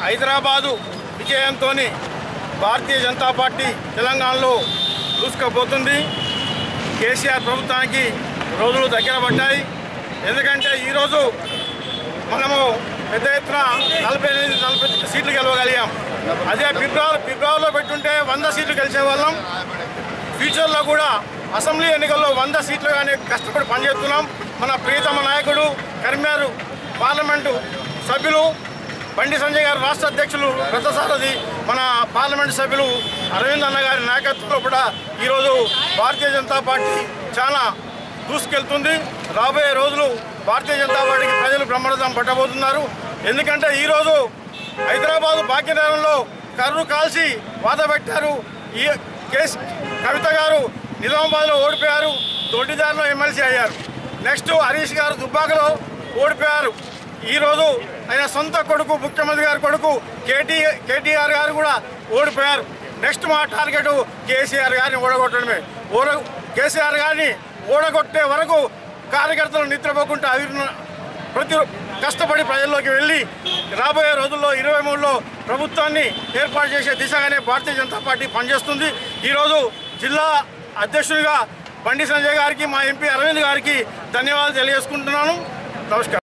హైదరాబాదు విజయంతో భారతీయ జనతా పార్టీ తెలంగాణలో దూసుకుపోతుంది కేసీఆర్ ప్రభుత్వానికి రోజులు దగ్గర పడ్డాయి ఎందుకంటే ఈరోజు మనము పెద్ద ఎత్తున నలభై ఎనిమిది నలభై సీట్లు గెలవగలిగాం అదే ఫిబ్రవరి ఫిబ్రవరిలో పెట్టుంటే వంద సీట్లు గెలిచే వాళ్ళం ఫ్యూచర్లో కూడా అసెంబ్లీ ఎన్నికల్లో వంద సీట్లు కానీ కష్టపడి పనిచేస్తున్నాం మన ప్రియతమ నాయకుడు కరిమారు పార్లమెంటు సభ్యులు బండి సంజయ్ గారు రాష్ట్ర అధ్యక్షులు రథసారథి మన పార్లమెంటు సభ్యులు అరవింద్ అన్న గారి నాయకత్వంలో కూడా ఈరోజు భారతీయ జనతా పార్టీ చాలా దూసుకెళ్తుంది రాబోయే రోజులు భారతీయ జనతా పార్టీకి ప్రజలు బ్రహ్మరథం పట్టబోతున్నారు ఎందుకంటే ఈరోజు హైదరాబాదు భాగ్యనగరంలో కర్రు కాల్చి వాద పెట్టారు ఈ కేసు కవిత గారు నిజామాబాద్లో ఓడిపోయారు దొడ్డిదారిలో ఎమ్మెల్సీ అయ్యారు నెక్స్ట్ హరీష్ గారు దుబ్బాకలో ఓడిపోయారు ఈరోజు ఆయన సొంత కొడుకు ముఖ్యమంత్రి గారి కొడుకు కేటీ కేటీఆర్ గారు కూడా ఓడిపోయారు నెక్స్ట్ మా టార్గెట్ కేసీఆర్ గారిని ఓడగొట్టడమే ఓడ కేసీఆర్ గారిని ఓడగొట్టే వరకు కార్యకర్తలు నిద్రపోకుండా అవి ప్రతి కష్టపడి ప్రజల్లోకి వెళ్ళి రాబోయే రోజుల్లో ఇరవై మూడులో ప్రభుత్వాన్ని ఏర్పాటు చేసే దిశగానే భారతీయ జనతా పార్టీ పనిచేస్తుంది ఈరోజు జిల్లా అధ్యక్షుడిగా బండి సంజయ్ గారికి మా ఎంపీ అరవింద్ గారికి ధన్యవాదాలు తెలియజేసుకుంటున్నాను నమస్కారం